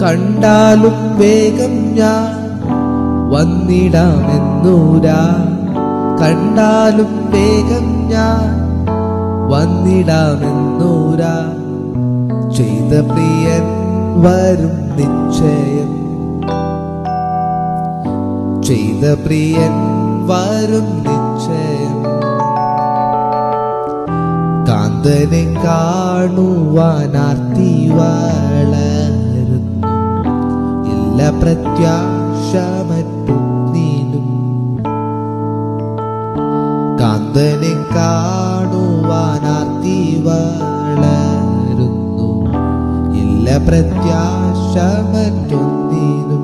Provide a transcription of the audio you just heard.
കണ്ടാലും വേഗം ഞാൻ വന്നിടാമെന്നൂരാ കണ്ടാലും വേഗം ഞാൻ വന്നിടാമെന്നൂരാ ചെയ്ത പ്രിയൻ വരും നിശ്ചയം ചെയ്ത പ്രിയൻ വരും നിശ്ചയം കാന്തനെ കാണുവാനാർത്തി വളരുന്നു ഇല്ല പ്രത്യാശ മറ്റൊന്നിനും കാന്തനെ കാണുവാനാർത്തി വളരുന്നു ഇല്ല പ്രത്യാശ മറ്റൊന്നിനും